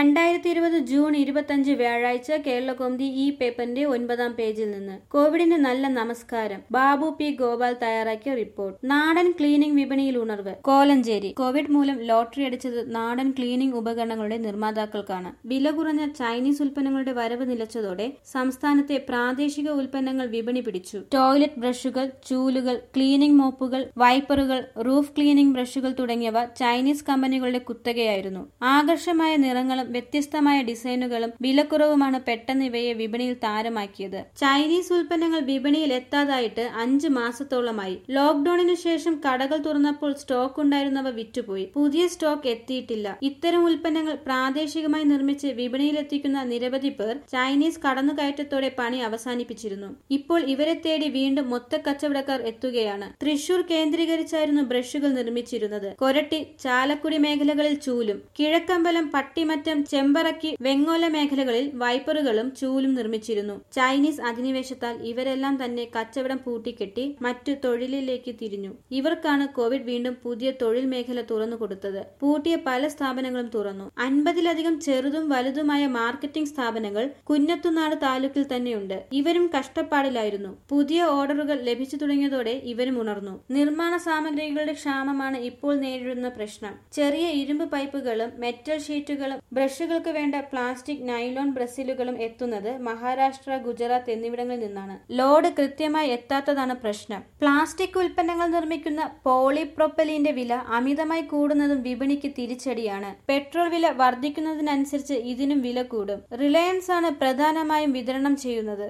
രണ്ടായിരത്തി ഇരുപത് ജൂൺ ഇരുപത്തഞ്ച് വ്യാഴാഴ്ച കേരളകൗമുദി ഈ പേപ്പറിന്റെ ഒൻപതാം പേജിൽ നിന്ന് കോവിഡിന് നല്ല നമസ്കാരം ബാബു പി ഗോപാൽ തയ്യാറാക്കിയ റിപ്പോർട്ട് നാടൻ ക്ലീനിംഗ് വിപണിയിൽ ഉണർവ് കോലഞ്ചേരി കോവിഡ് മൂലം ലോട്ടറി അടിച്ചത് നാടൻ ക്ലീനിംഗ് ഉപകരണങ്ങളുടെ നിർമ്മാതാക്കൾക്കാണ് വില കുറഞ്ഞ ചൈനീസ് ഉൽപ്പന്നങ്ങളുടെ വരവ് നിലച്ചതോടെ സംസ്ഥാനത്തെ പ്രാദേശിക ഉൽപ്പന്നങ്ങൾ വിപണി പിടിച്ചു ടോയ്ലറ്റ് ബ്രഷുകൾ ചൂലുകൾ ക്ലീനിംഗ് മോപ്പുകൾ വൈപ്പറുകൾ റൂഫ് ക്ലീനിംഗ് ബ്രഷുകൾ തുടങ്ങിയവ ചൈനീസ് കമ്പനികളുടെ കുത്തകയായിരുന്നു ആകർഷമായ നിറങ്ങളും വ്യത്യസ്തമായ ഡിസൈനുകളും വിലക്കുറവുമാണ് പെട്ടെന്ന് ഇവയെ വിപണിയിൽ താരമാക്കിയത് ചൈനീസ് ഉൽപ്പന്നങ്ങൾ വിപണിയിൽ എത്താതായിട്ട് അഞ്ച് മാസത്തോളമായി ലോക്ഡൌണിനു ശേഷം കടകൾ തുറന്നപ്പോൾ സ്റ്റോക്ക് ഉണ്ടായിരുന്നവ വിറ്റുപോയി പുതിയ സ്റ്റോക്ക് എത്തിയിട്ടില്ല ഇത്തരം ഉൽപ്പന്നങ്ങൾ പ്രാദേശികമായി നിർമ്മിച്ച് വിപണിയിലെത്തിക്കുന്ന നിരവധി പേർ ചൈനീസ് കടന്നുകയറ്റത്തോടെ പണി അവസാനിപ്പിച്ചിരുന്നു ഇപ്പോൾ ഇവരെ തേടി വീണ്ടും മൊത്ത കച്ചവടക്കാർ എത്തുകയാണ് തൃശൂർ കേന്ദ്രീകരിച്ചായിരുന്നു ബ്രഷുകൾ നിർമ്മിച്ചിരുന്നത് കൊരട്ടി ചാലക്കുടി മേഖലകളിൽ ചൂലും കിഴക്കമ്പലം പട്ടിമറ്റം ചെമ്പറക്കി വെങ്ങോല മേഖലകളിൽ വൈപ്പറുകളും ചൂലും നിർമ്മിച്ചിരുന്നു ചൈനീസ് അധിനിവേശത്താൽ ഇവരെല്ലാം തന്നെ കച്ചവടം പൂട്ടിക്കെട്ടി മറ്റു തൊഴിലിലേക്ക് തിരിഞ്ഞു ഇവർക്കാണ് കോവിഡ് വീണ്ടും പുതിയ തൊഴിൽ മേഖല തുറന്നു കൊടുത്തത് പൂട്ടിയ പല സ്ഥാപനങ്ങളും തുറന്നു അൻപതിലധികം ചെറുതും വലുതുമായ മാർക്കറ്റിംഗ് സ്ഥാപനങ്ങൾ കുന്നത്തുനാട് താലൂക്കിൽ തന്നെയുണ്ട് ഇവരും കഷ്ടപ്പാടിലായിരുന്നു പുതിയ ഓർഡറുകൾ ലഭിച്ചു തുടങ്ങിയതോടെ ഇവരും ഉണർന്നു നിർമ്മാണ സാമഗ്രികളുടെ ക്ഷാമമാണ് ഇപ്പോൾ നേരിടുന്ന പ്രശ്നം ചെറിയ ഇരുമ്പ് പൈപ്പുകളും മെറ്റൽ ഷീറ്റുകളും ബ്രഷുകൾക്ക് വേണ്ട പ്ലാസ്റ്റിക് നൈലോൺ ബ്രസിലുകളും എത്തുന്നത് മഹാരാഷ്ട്ര ഗുജറാത്ത് എന്നിവിടങ്ങളിൽ നിന്നാണ് ലോഡ് കൃത്യമായി എത്താത്തതാണ് പ്രശ്നം പ്ലാസ്റ്റിക് ഉൽപ്പന്നങ്ങൾ നിർമ്മിക്കുന്ന പോളിപ്രൊപ്പലിന്റെ വില അമിതമായി കൂടുന്നതും വിപണിക്ക് തിരിച്ചടിയാണ് പെട്രോൾ വില വർദ്ധിക്കുന്നതിനനുസരിച്ച് ഇതിനും വില കൂടും റിലയൻസ് ആണ് പ്രധാനമായും വിതരണം ചെയ്യുന്നത്